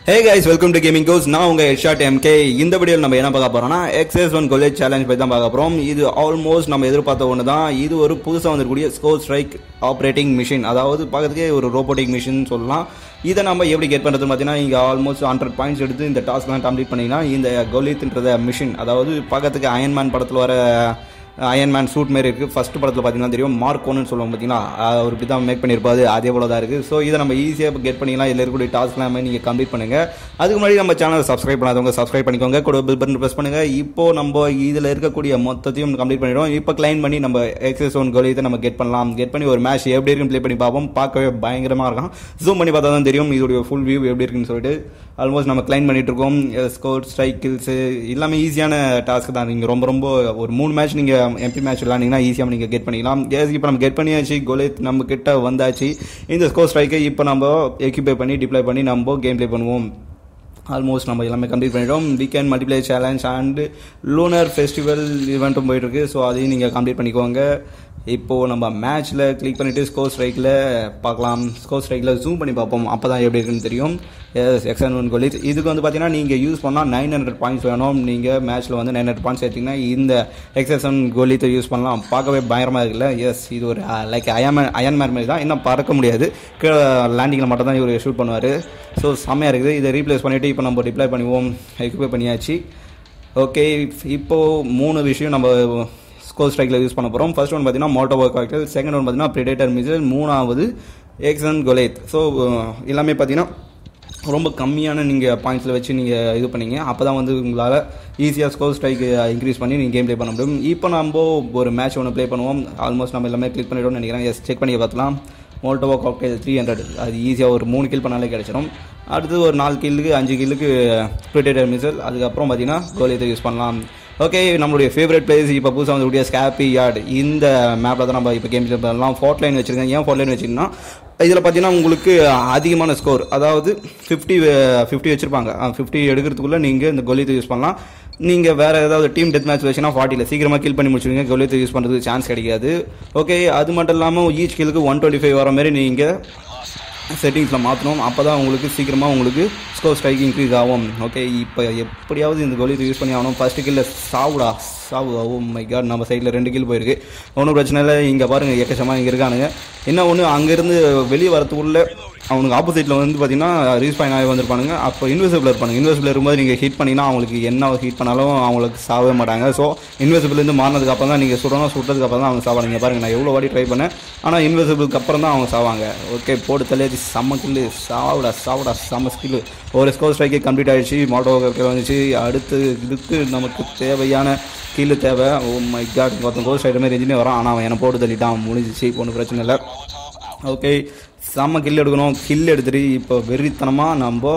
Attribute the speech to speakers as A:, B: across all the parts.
A: hey guys welcome to gaming கோஸ் நான் உங்க ஹெட்ஷாட் எம்கே இந்த வீடியோவில் நம்ம என்ன பார்க்க போறோம்னா எக்ஸஸ் ஒன் கொலேஜ் சேலஞ்ச் பற்றி தான் பார்க்க போறோம் இது ஆல்மோஸ்ட் நம்ம எதிர்பார்த்த ஒன்று தான் இது ஒரு புதுசாக வந்திருக்கக்கூடிய ஸ்கோர் ஸ்ட்ரைக் ஆப்ரேட்டிங் மிஷின் அதாவது பார்க்கறதுக்கே ஒரு ரோபோட்டிக் மிஷின் சொல்லலாம் இதை நம்ம எப்படி கெட் பண்ணுறது பார்த்தீங்கன்னா இங்கே ஆல்மோஸ்ட் ஹண்ட்ரட் பாயிண்ட்ஸ் எடுத்து இந்த டாஸ்க்லாம் கம்ப்ளீட் பண்ணிங்கன்னா இந்த கொலித்ன்றத மிஷின் அதாவது பார்க்கறதுக்கு அயன்மேன் படத்தில் வர அயன்மேன் சூட் மாரி இருக்குது ஃபஸ்ட் படத்தில் பார்த்தீங்கன்னா தெரியும் மார்க் ஒன்னு சொல்லுவோம் பார்த்தீங்களா அவர் இப்படி தான் மேக் பண்ணியிருப்பாரு அதே போல தான் இருக்குது ஸோ இதை நம்ம ஈஸியாக கெட் பண்ணிக்கலாம் இதில் இருக்கக்கூடிய டாஸ்க் எல்லாமே நீங்கள் கம்ப்ளீட் பண்ணுங்கள் அதுக்கு முன்னாடி நம்ம சேனலை சப்ஸ்கிரைப் பண்ணாதவங்க சப்ஸ்கிரைப் பண்ணிக்கோங்க கூட பில் பட்டன் ப்ரெஸ் பண்ணுங்கள் இப்போ நம்ம இதில் இருக்கக்கூடிய மொத்தத்தையும் கம்ப்ளீட் பண்ணிடுவோம் இப்போ கிளைம் பண்ணி நம்ம எக்ஸஸ் ஒன் கோல் இதை நம்ம கெட் பண்ணலாம் கெட் பண்ணி ஒரு மேட்ச் எப்படி இருக்குன்னு ப்ளே பண்ணி பார்ப்போம் பார்க்கவே பயங்கரமாக இருக்கும் ஜூம் பண்ணி பார்த்தா தான் தெரியும் இதோடைய ஃபுல் வியூ எப்படி இருக்குன்னு சொல்லிட்டு ஆல்மோஸ்ட் நம்ம கிளைம் பண்ணிட்டு இருக்கோம் ஸ்கோர் ஸ்ட்ரைக் கில்ஸ் எல்லாமே ஈஸியான டாஸ்க் தான் நீங்கள் ரொம்ப ரொம்ப ஒரு மூணு மேட்ச் நீங்கள் எம்பி மேட்ச் விளாண்டிங்கன்னா ஈஸியாக நீங்கள் கெட் பண்ணிக்கலாம் எஸ் இப்போ நம்ம கெட் பண்ணியாச்சு கோலேத் நம்ம கிட்ட வந்தாச்சு இந்த ஸ்கோர் ஸ்ட்ரைக்கை இப்போ நம்ம எக்யூபை பண்ணி டிப்ளை பண்ணி நம்ம கேம் ப்ளே பண்ணுவோம் ஆல்மோஸ்ட் நம்ம எல்லாமே கம்ப்ளீட் பண்ணிட்டோம் weekend multiplayer challenge and lunar festival ஈவெண்ட்டும் போயிட்டுருக்கு ஸோ அதையும் நீங்கள் கம்ப்ளீட் பண்ணிக்கோங்க இப்போது நம்ம மேட்ச்சில் கிளிக் பண்ணிவிட்டு ஸ்கோர் ஸ்ட்ரைக்கில் பார்க்கலாம் ஸ்கோர் ஸ்ட்ரைக்கில் ஜூம் பண்ணி பார்ப்போம் அப்போ தான் எப்படி இருக்குன்னு தெரியும் எஸ் எக்ஸன் ஒன் கோலி இதுக்கு வந்து பார்த்தீங்கன்னா நீங்கள் யூஸ் பண்ணால் நைன் ஹண்ட்ரட் பாயிண்ட்ஸ் வேணும் நீங்கள் மேட்ச்சில் வந்து நைன் ஹண்ட்ரட் பாயிண்ட்ஸ் எடுத்திங்கன்னா இந்த எக்ஸன் கோலித்தை யூஸ் பண்ணலாம் பார்க்கவே பயங்கரமாக இருக்குல்ல எஸ் இது ஒரு லைக் அயன்மேன் அயன்மேன் மாதிரி தான் இன்னும் பறக்க முடியாது கீழே லேண்டிங்கில் மட்டும் தான் இவர் ஷூட் பண்ணுவார் ஸோ செம்மையாக இருக்குது இதை ரீப்ளேஸ் பண்ணிவிட்டு இப்போ நம்ம டிப்ளை பண்ணுவோம் எக்யூபை பண்ணியாச்சு ஓகே இப்போது மூணு விஷயம் நம்ம ஸ்கோர் ஸ்ட்ரைக்கில் யூஸ் பண்ண போகிறோம் ஃபர்ஸ்ட் ஒன் பார்த்தீங்கன்னா மோட்டோ காக்டல் செகண்ட் ஒன் பார்த்தீங்கன்னா ப்ரிடேட்டர் மிசைல் மூணாவது எக்ஸன் கொலேத் ஸோ எல்லாமே பார்த்தீங்கன்னா ரொம்ப கம்மியான நீங்கள் பாயிண்ட்ஸில் வச்சு நீங்கள் இது பண்ணீங்க அப்போ தான் வந்து உங்களால் ஈஸியாக ஸ்கோர் ஸ்ட்ரைக் இன்க்ரீஸ் பண்ணி நீங்கள் கேம் ப்ளே பண்ண முடியும் இப்போ நம்ம ஒரு மேட்ச் ஒன்று ப்ளே பண்ணுவோம் ஆல்மோஸ்ட் நம்ம எல்லாமே கிளிக் பண்ணிவிட்டோம்னு நினைக்கிறேன் எஸ் செக் பண்ணி பார்த்துலாம் மோல்டோவா காக்டெயில் த்ரீ ஹண்ட்ரட் அது ஈஸியாக ஒரு மூணு கில் பண்ணாலே கிடச்சிடும் அடுத்து ஒரு நாலு கில்லுக்கு அஞ்சு கில்லுக்கு ப்ரிடேட்டர் மிசல் அதுக்கப்புறம் பார்த்தீங்கன்னா கோலியத்தை யூஸ் பண்ணலாம் ஓகே நம்மளுடைய ஃபேவரட் பிளேஸ் இப்போ புதுசாக வந்துக்கூடிய ஸ்கேப்பி யார்டு இந்த மேப்பில் தான் நம்ம இப்போ கேம் ப்ளே பண்ணலாம் ஃபோர்ட் லைன் வச்சுருக்கேன் ஏன் ஃபோர்ட் லைன் வச்சுருக்கேன்னா இதில் பார்த்தீங்கன்னா உங்களுக்கு அதிகமான ஸ்கோர் அதாவது ஃபிஃப்டி ஃபிஃப்டி வச்சுருப்பாங்க ஃபிஃப்டி எடுக்கிறதுக்குள்ளே நீங்கள் இந்த கொலியத்தை யூஸ் பண்ணலாம் நீங்கள் வேறு ஏதாவது டீம் டெத் மேட்ச் வச்சுன்னா ஃபார்ட்டியில் சீக்கிரமாக கில் பண்ணி முடிச்சுருவீங்க கொலியத்தை யூஸ் பண்ணுறதுக்கு சான்ஸ் கிடைக்காது ஓகே அது மட்டும் இல்லாமல் ஈச் கில்லுக்கு ஒன் டுவெண்ட்டி ஃபைவ் வர மாதிரி நீங்கள் செட்டிங்ஸில் மாற்றணும் அப்போ தான் உங்களுக்கு சீக்கிரமாக உங்களுக்கு ஸ்கோர் ஸ்ட்ரைக் இன்க்ரீஸ் ஆகும் ஓகே இப்போ எப்படியாவது இந்த கோலி யூஸ் பண்ணி ஆகணும் ஃபஸ்ட்டு கில்ல சாவுடா சாவு ஓ மை காட் நம்ம சைடில் ரெண்டு கில் போயிருக்கு ஒன்றும் பிரச்சனை இல்லை இங்கே பாருங்கள் எக்கச்சமாக இங்கே இருக்கானுங்க என்ன ஒன்று அங்கேருந்து வெளியே வரத்துக்குள்ளே அவனுக்கு ஆப்போசிட்டில் வந்து பார்த்தீங்கன்னா ரீஸ்பாயின் ஆகி வந்திருப்பானுங்க அப்போ இன்வெசிபிள் இருப்பானுங்க இன்வெசிபிள் இருக்கும்போது நீங்கள் ஹீட் பண்ணிங்கன்னா அவங்களுக்கு என்ன ஹீட் பண்ணாலும் அவங்களுக்கு சாகவே மாட்டாங்க ஸோ இன்வெசிபிள்லேருந்து மாறினதுக்கு அப்புறம் தான் நீங்கள் சுடணும் சுட்டதுக்கு அப்புறம் தான் அவங்க சாவாங்க பாருங்கள் நான் எவ்வளோ வாட்டி ட்ரை பண்ணேன் ஆனால் இன்வெசிபிளுக்கு அப்புறம் தான் அவங்க சாவாங்க ஓகே போட்டு தலையாச்சு செம்ம கில்லு சாவுடா சாவுடா செம்ம ஸ்கில்லு ஒரு ஸ்கோர் ஸ்ட்ரைக்கே கம்ப்ளீட் ஆகிடுச்சு மோட்டோ வந்துச்சு அடுத்து இதுக்கு நமக்கு தேவையான கீழே தேவை ஓ மை காட் ஒருத்தன் கோல் ஸ்ட்ரைக்கர் மாதிரி எஞ்சினே வரான் ஆனால் அவன் என்னை போட்டு தள்ளிட்டான் முடிஞ்சிச்சு ஒன்றும் பிரச்சனை இல்லை ஓகே செம்ம கில் எடுக்கணும் கில் எடுத்துட்டு இப்போ வெறித்தனமாக நம்ம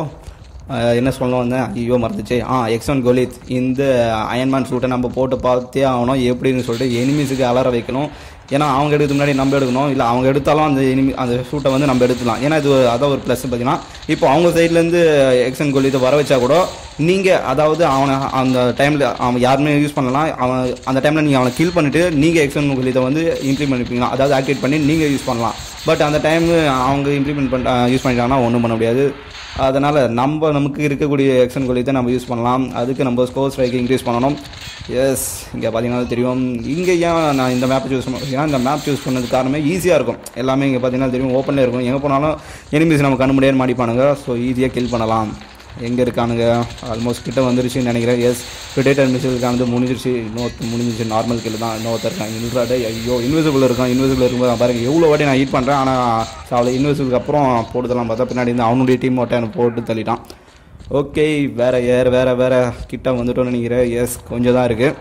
A: என்ன சொல்ல வந்தேன் ஐயோ மறந்துச்சு ஆ எக்ஸ் ஒன் கோலித் இந்த அயன்மேன் சூட்டை நம்ம போட்டு பார்த்தே ஆகணும் எப்படின்னு சொல்லிட்டு எனிமீஸுக்கு அலற வைக்கணும் ஏன்னா அவங்க எடுக்கிறது முன்னாடி நம்ம எடுக்கணும் இல்லை அவங்க எடுத்தாலும் அந்த எனிமி அந்த ஷூட்டை வந்து நம்ம எடுத்துக்கலாம் ஏன்னா இது அதான் ஒரு ப்ளஸ் பார்த்தீங்கன்னா இப்போ அவங்க சைட்லேருந்து எக்ஸன் கோலித்தை வர வச்சா கூட நீங்கள் அதாவது அவனை அந்த டைமில் அவன் யாருமே யூஸ் பண்ணலாம் அவன் அந்த டைமில் நீங்கள் அவனை கில் பண்ணிவிட்டு நீங்கள் எக்ஸன் கோலித்தை வந்து இம்ப்ளிமெண்ட் பண்ணிப்பீங்க அதாவது ஆக்டிவேட் பண்ணி நீங்கள் யூஸ் பண்ணலாம் பட் அந்த டைம் அவங்க இம்ப்ளிமெண்ட் பண்ண யூஸ் பண்ணிட்டாங்கன்னா ஒன்றும் பண்ண முடியாது அதனால் நம்ம நமக்கு இருக்கக்கூடிய எக்ஸன் கோலித்தை நம்ம யூஸ் பண்ணலாம் அதுக்கு நம்ம ஸ்கோர் ஸ்ட்ரைக் இன்க்ரீஸ் பண்ணணும் எஸ் இங்கே பார்த்தீங்கன்னா தெரியும் இங்கே ஏன் நான் இந்த மேப் சூஸ் பண்ண ஏன் இந்த மேப் சூஸ் பண்ணது காரணமே ஈஸியாக இருக்கும் எல்லாமே இங்கே பார்த்தீங்கன்னா தெரியும் ஓப்பனில் இருக்கும் எங்கே போனாலும் எனிமீஸ் நம்ம கண்ணு முடியாது மாட்டிப்பானுங்க ஸோ ஈஸியாக கில் பண்ணலாம் எங்கே இருக்கானுங்க ஆல்மோஸ்ட் கிட்ட வந்துருச்சுன்னு நினைக்கிறேன் எஸ் ப்ரிடேட்டர் மிசிலுக்கானது முடிஞ்சிருச்சு இன்னொருத்தர் முடிஞ்சிருச்சு நார்மல் கில் தான் இன்னொருத்தர் இருக்கான் இல்ராடே ஐயோ இன்விசிபிள் இருக்கான் இன்விசிபிள் இருக்கும்போது பாருங்க எவ்வளோ வாட்டி நான் ஹீட் பண்ணுறேன் ஆனால் அவளை இன்விசிபிளுக்கு அப்புறம் போட்டுதெல்லாம் பார்த்தா பின்னாடி இருந்து அவனுடைய டீம் மட்டும் எனக்கு போட்டு தள்ளிட்டான் ஓகே வேறு ஏர் வேறு வேறு கிட்ட வந்துட்டோன்னு நினைக்கிறேன் எஸ் கொஞ்சம் தான் இருக்குது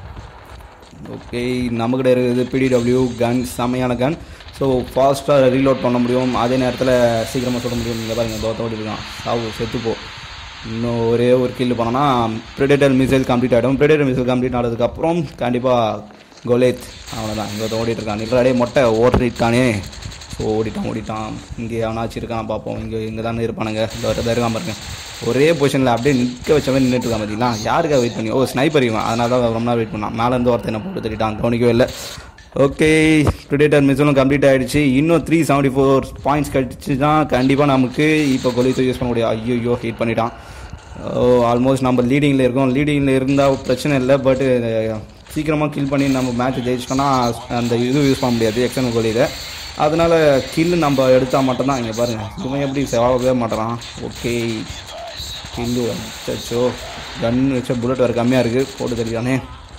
A: ஓகே நம்மக்கிட்ட இருக்குது பிடிடபிள்யூ கன் செமையான கன் ஸோ ஃபாஸ்ட்டாக ரீலோட் பண்ண முடியும் அதே நேரத்தில் சீக்கிரமாக சுட முடியும் இந்த பாருங்க தோத்தோடி இருக்கான் சாவு செத்துப்போ இன்னும் ஒரே ஒரு கில் பண்ணோன்னா ப்ரெடேட்டர் மிசைல் கம்ப்ளீட் ஆகிடும் ப்ரெடேட்டர் மிசைல் கம்ப்ளீட் ஆனதுக்கப்புறம் கண்டிப்பாக கோலேத் அவனை இங்கே ஓடிட்டு இருக்கான் நில்றாடே மொட்டை ஓடிட்டானே ஸோ ஓடிட்டான் ஓடிட்டான் இங்கே அவனாச்சும் இருக்கான் பார்ப்போம் இங்கே இங்கே தானே இருப்பானுங்க இந்த வரதான் இருக்கான் பாருங்க ஒரே பொசிஷனில் அப்படியே நிற்க வச்ச மாதிரி நின்றுட்டு இருக்கான் பார்த்தீங்களா யாருக்காக வெயிட் பண்ணி ஓ ஸ்னைப்பர் இவன் அதனால தான் ரொம்ப நேரம் வெயிட் பண்ணான் மேலேருந்து ஒருத்தர் என்ன போட்டு தட்டிட்டான் கவனிக்கவே இல்லை ஓகே ப்ரிடேட்டர் மிஷனும் கம்ப்ளீட் ஆகிடுச்சு இன்னும் த்ரீ செவன்ட்டி ஃபோர் பாயிண்ட்ஸ் கிடச்சி தான் கண்டிப்பாக நமக்கு இப்போ கொலித்து யூஸ் பண்ண முடியும் ஐயோ ஹீட் பண்ணிட்டான் ஆல்மோஸ்ட் நம்ம லீடிங்கில் இருக்கோம் லீடிங்கில் இருந்தால் பிரச்சனை இல்லை பட்டு சீக்கிரமாக கில் பண்ணி நம்ம மேட்ச் ஜெயிச்சிட்டோம்னா அந்த இது யூஸ் பண்ண முடியாது எக்ஸ்டர்னல் கோலியில் அதனால் கில் நம்ம எடுத்தால் மட்டும்தான் இங்கே பாருங்கள் இவன் எப்படி செவாகவே மாட்டேறான் ஓகே கில்லு அச்சோ கன் வச்ச புல்லட் வேறு கம்மியாக இருக்குது போட்டு தெரியானே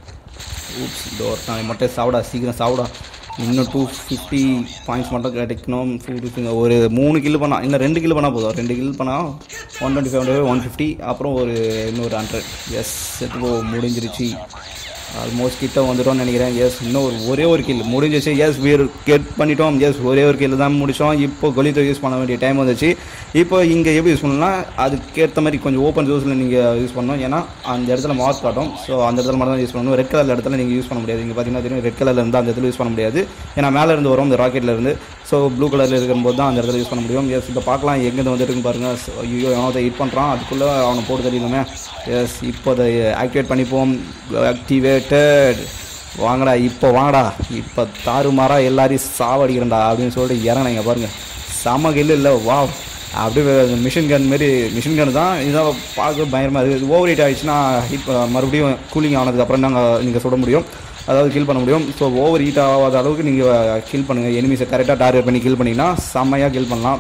A: ஊப்ஸ் இதோ நான் மட்டும் சாப்பிடா சீக்கிரம் சாப்பிடா இன்னும் டூ ஃபிஃப்டி பாயிண்ட்ஸ் மட்டும் கிடைக்கணும் ஃபுட்டு ஒரு மூணு கிலோ பண்ணால் இன்னும் ரெண்டு கிலோ பண்ணால் போதும் ரெண்டு கிலோ பண்ணால் one twenty five one fifty அப்புறம் ஒரு இன்னொரு ஹண்ட்ரட் எஸ் செத்து போ முடிஞ்சிருச்சு ஆல்மோஸ்ட் கிட்ட வந்துட்டோம்னு நினைக்கிறேன் எஸ் இன்னும் ஒரு ஒரே ஒரு கில் முடிஞ்சிச்சு எஸ் வீர் கெட் பண்ணிட்டோம் எஸ் ஒரே ஒரு கில் தான் முடித்தோம் இப்போ கொலித்தை யூஸ் பண்ண வேண்டிய டைம் வந்துச்சு இப்போ இங்கே எப்படி யூஸ் பண்ணலாம் அதுக்கேற்ற மாதிரி கொஞ்சம் ஓப்பன் ஜூஸில் நீங்கள் யூஸ் பண்ணணும் ஏன்னா அந்த இடத்துல மார்க் காட்டும் ஸோ அந்த இடத்துல மட்டும் தான் யூஸ் பண்ணணும் ரெட் கலர் இடத்துல நீங்கள் யூஸ் பண்ண முடியாது இங்கே பார்த்தீங்கன்னா தெரியும் ரெட் கலரில் இருந்தால் அந்த இடத்துல யூஸ் பண்ண முடியாது ஏன்னா மேலே இருந்து வரும் இந்த ராக்கெட்டில் இருந்து ஸோ ப்ளூ கலரில் இருக்கும்போது தான் அந்த இடத்துல யூஸ் பண்ண முடியும் எஸ் இப்போ பார்க்கலாம் எங்கேருந்து வந்துட்டுன்னு பாருங்கள் So, ஐயோ அவன் ஹிட் பண்ணுறான் அதுக்குள்ளே அவனை போட்டு தெரியணுமே எஸ் இப்போ அதை ஆக்டிவேட் பண்ணிப்போம் ஆக்டிவேட்டட் வாங்கடா இப்போ வாங்கடா இப்போ தாறுமாறா எல்லாரையும் சாவடிக்கிறேன்டா அப்படின்னு சொல்லிட்டு இறங்கினீங்க பாருங்க செம கில்லு இல்லை வா அப்படியே மிஷின் கன் மாரி மிஷின் கன் தான் இதான் பார்க்க பயங்கரமாக இருக்குது ஓவர் ஹீட் ஆகிடுச்சுன்னா ஹீட் மறுபடியும் கூலிங் ஆனதுக்கப்புறம் நாங்கள் நீங்கள் சுட முடியும் அதாவது கில் பண்ண முடியும் ஸோ ஓவர் ஹீட் ஆகாத அளவுக்கு நீங்கள் கில் பண்ணுங்கள் எனிமீஸை கரெக்டாக டார்கெட் பண்ணி கில் பண்ணிங்கன்னா செம்மையாக கில் பண்ணலாம்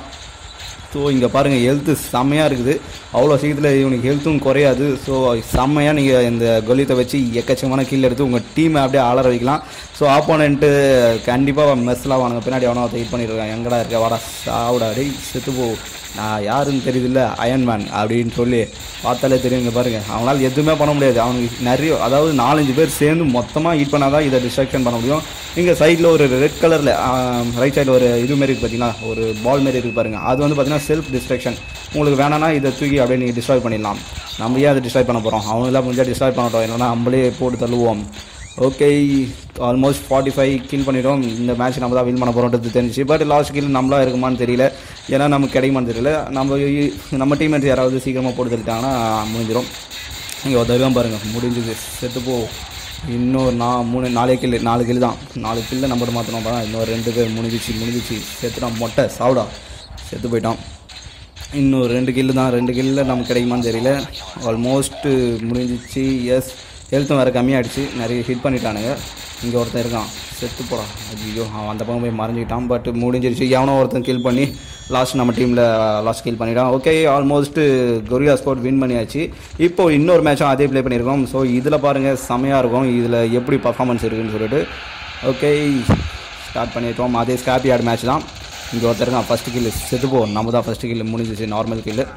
A: ஸோ இங்கே பாருங்கள் ஹெல்த்து செம்மையாக இருக்குது அவ்வளோ சீக்கிரத்தில் இவனுக்கு ஹெல்த்தும் குறையாது ஸோ செம்மையாக நீங்கள் இந்த கொலியத்தை வச்சு எக்கச்சக்கமான கீழே எடுத்து உங்கள் டீமை அப்படியே ஆளர வைக்கலாம் ஸோ ஆப்போனண்ட்டு கண்டிப்பாக மெஸ்லாம் வாங்க பின்னாடி அவனை வெயிட் பண்ணியிருக்கான் எங்கடா இருக்க வாடா சாவுடா டேய் செத்து போ நான் யாருன்னு தெரியுதுல்ல அயன்மேன் அப்படின்னு சொல்லி பார்த்தாலே தெரியும் இங்கே பாருங்கள் அவங்களால எதுவுமே பண்ண முடியாது அவனுக்கு நிறைய அதாவது நாலஞ்சு பேர் சேர்ந்து மொத்தமாக ஹீட் பண்ணால் தான் இதை டிஸ்ட்ராக்ஷன் பண்ண முடியும் இங்கே சைடில் ஒரு ரெட் கலரில் ரைட் சைடில் ஒரு இது மாரி இருக்குது பார்த்தீங்களா ஒரு பால் மாரி இருக்குது பாருங்கள் அது வந்து பார்த்தீங்கன்னா செல்ஃப் டிஸ்ட்ராக்ஷன் உங்களுக்கு வேணாம்னா இதை தூக்கி அப்படியே நீங்கள் டிஸ்ட்ராய் பண்ணிடலாம் நம்ம ஏன் அதை டிஸ்ட்ராய் பண்ண போகிறோம் அவங்களாம் முடிஞ்சால் டிஸ்ட்ராய் பண்ணட்டும் இல்லைன்னா நம்மளே போட்டு தள்ளுவோம் okay almost forty five kill பண்ணிட்டோம் இந்த மேட்ச் நம்ம தான் வின் பண்ண போகிறோன்றது தெரிஞ்சு பட் லாஸ்ட் கில் நம்மளா இருக்குமான்னு தெரியல ஏன்னா நமக்கு கிடைக்குமான்னு தெரியல நம்ம நம்ம டீம்மேட்ஸ் யாராவது சீக்கிரமாக போட்டு தள்ளிட்டாங்கன்னா முடிஞ்சிடும் இங்கே உதவியும் பாருங்கள் முடிஞ்சது செத்துப்போ இன்னொரு நான் மூணு நாலே கில்லு நாலு கில்லு தான் நாலு கில்லு நம்பர் மாற்றணும் பாருங்க இன்னொரு ரெண்டு பேர் முடிஞ்சிச்சு முடிஞ்சிச்சு செத்துட்டான் மொட்டை சாவுடா செத்து போயிட்டான் இன்னும் ரெண்டு கில்லு தான் ரெண்டு கில்லில் நமக்கு கிடைக்குமான்னு தெரியல ஆல்மோஸ்ட் முடிஞ்சிச்சு எஸ் ஹெல்த்தும் வேறு கம்மியாகிடுச்சு நிறைய ஹிட் பண்ணிட்டானுங்க இங்கே ஒருத்தன் இருக்கான் செத்து போகிறான் ஐயோ அவன் அந்த பக்கம் போய் மறைஞ்சிக்கிட்டான் பட் முடிஞ்சிருச்சு எவனோ ஒருத்தன் கில் பண்ணி லாஸ்ட் நம்ம டீமில் லாஸ்ட் கில் பண்ணிட்டான் ஓகே ஆல்மோஸ்ட் கொரியா ஸ்கோர் வின் பண்ணியாச்சு இப்போ இன்னொரு மேட்சும் அதே ப்ளே பண்ணியிருக்கோம் ஸோ இதில் பாருங்கள் செமையாக இருக்கும் இதில் எப்படி பர்ஃபார்மன்ஸ் இருக்குன்னு சொல்லிட்டு ஓகே ஸ்டார்ட் பண்ணியிருக்கோம் அதே ஸ்காப்பி ஆட் மேட்ச் தான் இங்கே ஒருத்தர் இருக்கான் ஃபஸ்ட்டு கில்லு செத்துப்போ நம்ம தான் ஃபஸ்ட்டு கில்லு முடிஞ்சிச்சு நார்மல் கில்லு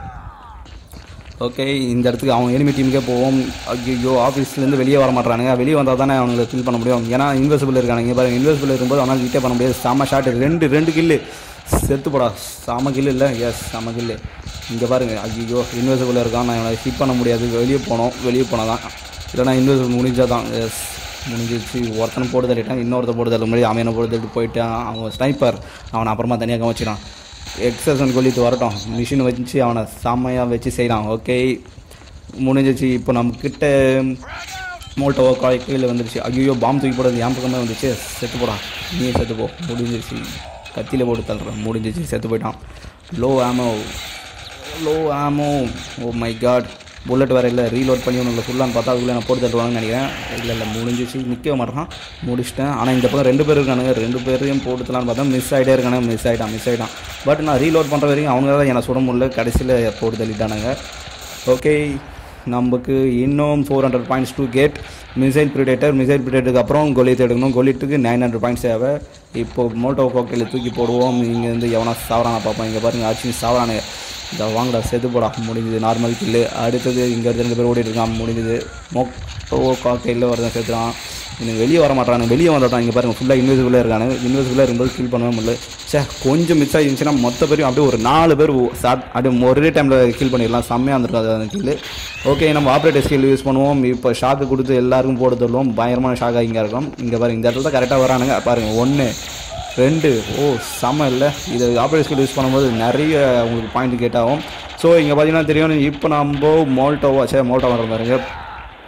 A: ஓகே இந்த இடத்துக்கு அவங்க எனிமி டீமுக்கே போவோம் ஐயோ ஆஃபீஸ்லேருந்து வெளியே வர மாட்டானுங்க வெளியே வந்தால் தானே அவங்களை ஃபில் பண்ண முடியும் ஏன்னா இன்வெசிபிள் இருக்காங்க இங்கே பாருங்க இன்வெசிபிள் இருக்கும்போது அவனால் கிட்டே பண்ண முடியாது செம ஷாட் ரெண்டு ரெண்டு கில்லு செத்து போடா செம கில்லு இல்லை எஸ் செம கில்லு இங்கே பாருங்க ஐயோ இன்வெசிபிள் இருக்கான் நான் இவனை ஹிட் பண்ண முடியாது வெளியே போனோம் வெளியே போனால் தான் இல்லைனா இன்வெசிபிள் முடிஞ்சால் தான் எஸ் முடிஞ்சிருச்சு ஒருத்தனை போட்டு தள்ளிட்டான் இன்னொருத்த போட்டு தள்ள முடியாது அவனை போட்டு தள்ளிட்டு போயிட்டான் அவன் ஸ்னைப்பர் அவனை அப்புறமா தனியாக கவனிச்சிடான் எக்ஸசன் கொல்லிட்டு வரட்டும் மிஷின் வச்சு அவனை செம்மையாக வச்சு செய்கிறான் ஓகே முடிஞ்சிச்சு இப்போ நம்மக்கிட்ட மோட்டோவோ காய் கீழே வந்துருச்சு ஐயோ பாம்பு தூக்கி போடுறது என் பக்கமே வந்துச்சு செத்து போடா நீ செத்து போ முடிஞ்சிருச்சு கத்தியில் போட்டு தள்ளுறேன் முடிஞ்சிச்சு செத்து போயிட்டான் low ammo low ammo oh my god bullet வேறு இல்லை ரீலோட் பண்ணி ஒன்று ஃபுல்லான்னு பார்த்தா அதுக்குள்ளே நான் போட்டு தட்டுவாங்கன்னு நினைக்கிறேன் இல்லை இல்லை முடிஞ்சிச்சு நிற்க மாட்டேறான் முடிச்சிட்டேன் ஆனால் இந்த பக்கம் ரெண்டு பேர் இருக்கானுங்க ரெண்டு பேரையும் போட்டுலான்னு பார்த்தா மிஸ் ஆகிட்டே இருக்கானுங்க மிஸ் ஆகிட்டான் மிஸ் ஆகிட்டான் பட் நான் ரீலோட் பண்ணுற வரைக்கும் அவங்க தான் என்னை சுட முடியல கடைசியில் போட்டு தள்ளிட்டானுங்க ஓகே நமக்கு இன்னும் four hundred points to get missile predator missile ப்ரிடேட்டருக்கு அப்புறம் கொலித்து எடுக்கணும் கொலிட்டுக்கு நைன் ஹண்ட்ரட் பாயிண்ட்ஸ் தேவை இப்போ மோட்டோ கோக்கையில் தூக்கி போடுவோம் இங்கே இருந்து எவனா சாவறானா பார்ப்போம் இங்கே பாருங்க ஆச்சு சாவறானுங்க இந்த வாங்கடா செத்து போடா முடிஞ்சது நார்மல் கில்லு அடுத்தது இங்கே ரெண்டு பேர் ஓடிட்டு இருக்கான் முடிஞ்சது மொட்டோ காக்கையில் வரதான் சேர்த்துறான் எனக்கு வெளியே வர மாட்டானுங்க வெளியே வந்தால் தான் இங்கே பாருங்க ஃபுல்லாக இன்வெசிபிளாக இருக்கானு இன்வெசிபிளாக இருக்கும்போது கில் பண்ணவே முடியல சே கொஞ்சம் மிஸ் ஆகிருந்துச்சுன்னா மொத்த பேரும் அப்படியே ஒரு நாலு பேர் ஸ்டார்ட் அப்படியே ஒரே டைமில் கில் பண்ணிடலாம் செம்மையாக இருந்திருக்காது அந்த கில் ஓகே நம்ம ஆப்ரேட்டர் ஸ்கில் யூஸ் பண்ணுவோம் இப்போ ஷாக்கு கொடுத்து எல்லாருக்கும் போட்டு தருவோம் பயங்கரமான ஷாக்காக இங்கே இருக்கும் இங்கே பாருங்க இந்த இடத்துல தான் கரெக்டாக வரானுங்க பாருங்கள் ஒன்று ரெண்டு ஓ செம்ம இல்லை இது ஆப்ரேட் ஸ்கில் யூஸ் பண்ணும்போது நிறைய உங்களுக்கு பாயிண்ட் கேட் ஆகும் ஸோ இங்கே பார்த்தீங்கன்னா தெரியும் இப்போ நம்ம மோல்டோவா சரி மோல்டோவா பாருங்க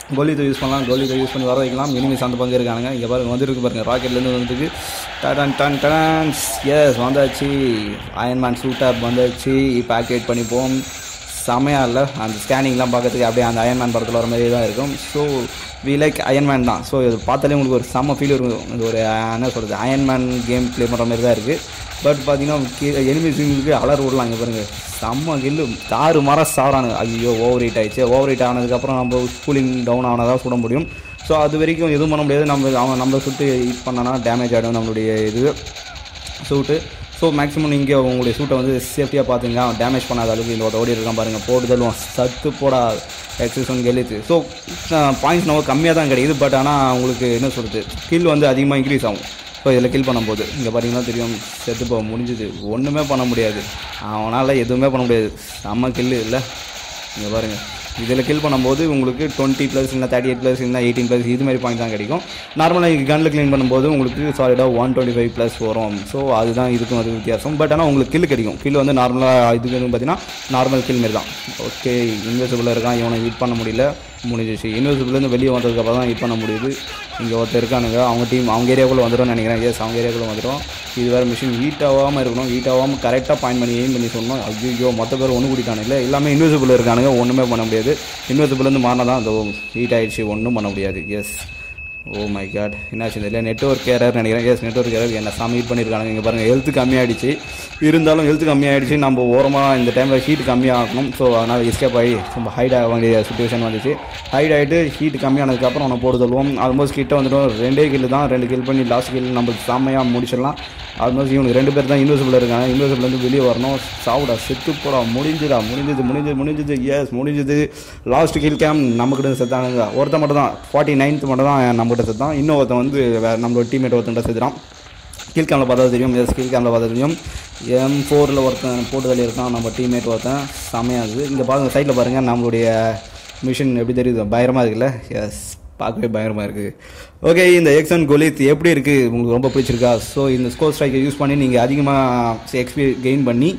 A: கோலித்தை யூஸ் பண்ணலாம் கோலித்தை யூஸ் பண்ணி வர வைக்கலாம் எனிமிஸ் அந்த பங்கு இருக்கானுங்க இங்கே பாருங்க வந்துருக்கு பாருங்க ராக்கெட்லேருந்து வந்துருக்கு டன் டன் டான்ஸ் எஸ் வந்தாச்சு அயன்மேன் சூட் ஆப் வந்தாச்சு இப்போ ஆக்டிவேட் பண்ணிப்போம் செமையாக இல்லை அந்த ஸ்கேனிங்லாம் பார்க்கறதுக்கு அப்படியே அந்த அயன்மேன் படத்தில் வர மாதிரி தான் இருக்கும் ஸோ வி லைக் அயன்மேன் தான் ஸோ இது பார்த்தாலே உங்களுக்கு ஒரு செம்ம ஃபீல் இருக்கும் இது ஒரு அஹ், என்ன சொல்கிறது அயன்மேன் கேம் ப்ளே பண்ணுற மாதிரி தான் இருக்குது பட் பார்த்தீங்கன்னா எனிமிஸுங்களுக்கு அலர் விடலாம் இங்கே பாருங்கள் செம்ம கில்லு தாறு மரம் சாவறானுங்க ஐயோ ஓவர் ஹீட் ஆயிடுச்சு ஓவர் ஹீட் ஆனதுக்கப்புறம் நம்ம கூலிங் டவுன் ஆனதாக சுட முடியும் ஸோ அது வரைக்கும் எதுவும் பண்ண முடியாது நம்ம அவன் நம்மளை சுட்டு ஹீட் பண்ணனா டேமேஜ் ஆகிடும் நம்மளுடைய இது சூட்டு ஸோ மேக்ஸிமம் நீங்கள் உங்களுடைய சூட்டை வந்து சேஃப்டியாக பார்த்துங்க டேமேஜ் பண்ணாத அளவுக்கு இந்த ஓடி இருக்கான் பாருங்கள் போடுதலும் சத்து போடா எக்ஸஸ் ஒன்று கெளித்து ஸோ பாயிண்ட்ஸ் நம்ம கம்மியாக தான் கிடைக்குது பட் ஆனால் உங்களுக்கு என்ன சொல்கிறது கில் வந்து அதிகமாக இன்க்ரீஸ் ஆகும் ஸோ இதில் கில் பண்ணும்போது இங்கே பார்த்தீங்கன்னா தெரியும் செத்து போக முடிஞ்சுது ஒன்றுமே பண்ண முடியாது அவனால் எதுவுமே பண்ண முடியாது செம்ம கில்லு இல்லை இங்கே பாருங்கள் இதில் கில் பண்ணும்போது உங்களுக்கு டுவெண்ட்டி ப்ளஸ் இல்லை தேர்ட்டி எயிட் ப்ளஸ் இல்லை எயிட்டீன் ப்ளஸ் இது மாதிரி பாயிண்ட் தான் கிடைக்கும் நார்மலாக இங்கே கன்னில் க்ளீன் பண்ணும்போது உங்களுக்கு சாலிடாக ஒன் டுவெண்ட்டி ஃபைவ் ப்ளஸ் வரும் ஸோ அதுதான் இதுக்கும் அது வித்தியாசம் பட் ஆனால் உங்களுக்கு கில் கிடைக்கும் கில் வந்து நார்மலாக இதுக்கு வந்து பார்த்தீங்கன்னா நார்மல் கில் மாரி தான் ஓகே இன்வெசிபிளாக இருக்கான் இவனை ஹிட் பண்ண முடியல முடிஞ்சிச்சு இன்வெசிபிள்லேருந்து வெளியே வந்ததுக்கப்புறம் தான் ஹிட் பண்ண முடியுது இங்கே ஒருத்தர் இருக்கானுங்க அவங்க டீம் அவங்க ஏரியாக்குள்ளே வந்துடும் நினைக்கிறேன் எஸ் அவங்க ஏரியாக்குள்ளே வந்துடும் இது வேறு மிஷின் ஹீட் ஆகாமல் இருக்கணும் ஹீட் ஆகாமல் கரெக்டாக பாயிண்ட் பண்ணி எய்ம் பண்ணி சொன்னோம் ஐயோ மொத்த பேர் ஒன்று கூட்டிட்டானுங்களே எல்லாமே இன்வெசிபிள் இருக்கானுங்க ஒன்றுமே பண்ண முடியாது இன்வெசிபிள்லேருந்து மாறினா தான் அந்த ஹீட் ஆயிடுச்சு ஒன்றும் பண்ண முடியாது எஸ் ஓ மை காட் என்னாச்சு தெரியல நெட்ஒர்க் கேரர் நினைக்கிறேன் எஸ் நெட்ஒர்க் கேரர் என்ன சாமி ஹீட் பண்ணியிருக்காங்க இங்கே பாருங்கள் ஹெல்த் கம்மியாயிடுச்சு இருந்தாலும் ஹெல்த் கம்மியாயிடுச்சு நம்ம ஓரமாக இந்த டைமில் ஹீட் கம்மியாகணும் ஸோ அதனால் எஸ்கேப் ஆகி ரொம்ப ஹைட் ஆக வேண்டிய சுச்சுவேஷன் வந்துச்சு ஹைட் ஆகிட்டு ஹீட் கம்மியானதுக்கப்புறம் அவனை போட்டு தள்ளுவோம் ஆல்மோஸ்ட் கிட்ட வந்துடும் ரெண்டே கில் தான் ரெண்டு கில் பண்ணி லாஸ்ட் கில் நம்ம செம்மையாக முடிச்சிடலாம் ஆல்மோஸ்ட் இவனுக்கு ரெண்டு பேர் தான் இன்வெசிபிள் இருக்காங்க இன்வெசிபிள் வந்து வெளியே வரணும் சாவுடா செத்து போடா முடிஞ்சுடா முடிஞ்சது முடிஞ்சது முடிஞ்சது எஸ் முடிஞ்சது லாஸ்ட் கில் கேம் நம்மக்கிட்ட செத்தானுங்க ஒருத்தன் மட்டும் தான் ஃபார்ட்டி நைன்த் மட்டும் தான் நம்மகிட்ட செத்தான் இன்னும் ஒருத்தன் வந்து வேற நம்மளோட டீம்மேட் ஒருத்தன் செத்துறான் கீழ் கேமில் பார்த்தா தெரியும் எஸ் கீழ் கேமில் பார்த்தா தெரியும் எம் ஃபோரில் ஒருத்தன் போட்டு தள்ளி இருக்கான் நம்ம டீம்மேட் ஒருத்தன் செமையாகுது இங்கே பாருங்கள் சைடில் பாருங்கள் நம்மளுடைய மிஷின் எப்படி தெரியுது பயங்கரமாக இருக்குல்ல எஸ் பார்க்கவே பயங்கரமாக இருக்குது ஓகே இந்த எக்ஸன் கோலித் எப்படி இருக்குது உங்களுக்கு ரொம்ப பிடிச்சிருக்கா ஸோ இந்த ஸ்கோர் ஸ்ட்ரைக்கை யூஸ் பண்ணி நீங்கள் அதிகமாக எக்ஸ்பீ கெயின் பண்ணி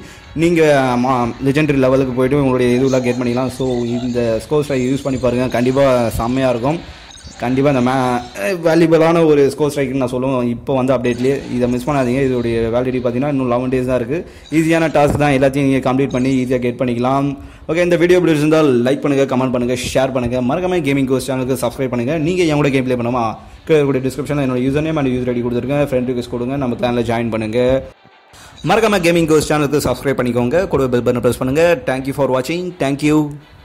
A: நீங்கள் லெஜெண்டரி லெவலுக்கு போயிட்டு உங்களுடைய இதுலாம் கெட் பண்ணிக்கலாம் ஸோ இந்த ஸ்கோர் ஸ்ட்ரைக் யூஸ் பண்ணி பாருங்கள் கண்டிப்பாக செம்மையாக இருக்கும் கண்டிப்பாக இந்த மே வேல்யூபிளான ஒரு ஸ்கோர் ஸ்ட்ரைக்குன்னு நான் சொல்லுவேன் இப்போ வந்து அப்டேட்லேயே இதை மிஸ் பண்ணாதீங்க இதோடைய வேலிடிட்டி பார்த்தீங்கன்னா இன்னும் லெவன் டேஸ் தான் இருக்குது ஈஸியான டாஸ்க் தான் எல்லாத்தையும் நீங்கள் கம்ப்ளீட் பண்ணி ஈஸியாக கெட் பண்ணிக்கலாம் ஓகே இந்த வீடியோ எப்படி இருந்தால் லைக் பண்ணுங்கள் கமெண்ட் பண்ணுங்கள் ஷேர் பண்ணுங்கள் மறக்காம கேமிங் கோஸ் சேனலுக்கு சப்ஸ்கிரைப் பண்ணுங்கள் நீங்கள் என் கூட கேம் ப்ளே பண்ணுமா கீழே டிஸ்கிரிப்ஷனில் என்னோட user name and user ID கொடுத்துருக்கேன் ஃப்ரெண்ட் ரிக்வஸ்ட் கொடுங்க நம்ம சேனலில் ஜாயின் பண்ணுங்கள் மறக்காம கேமிங் கோஸ் சேனலுக்கு சப்ஸ்கிரைப் பண்ணிக்கோங்க கூட பெல் பட்டன் ப்ரெஸ் பண்ணுங்கள் தேங்க்யூ ஃபார் வாட்சிங் தேங்க்யூ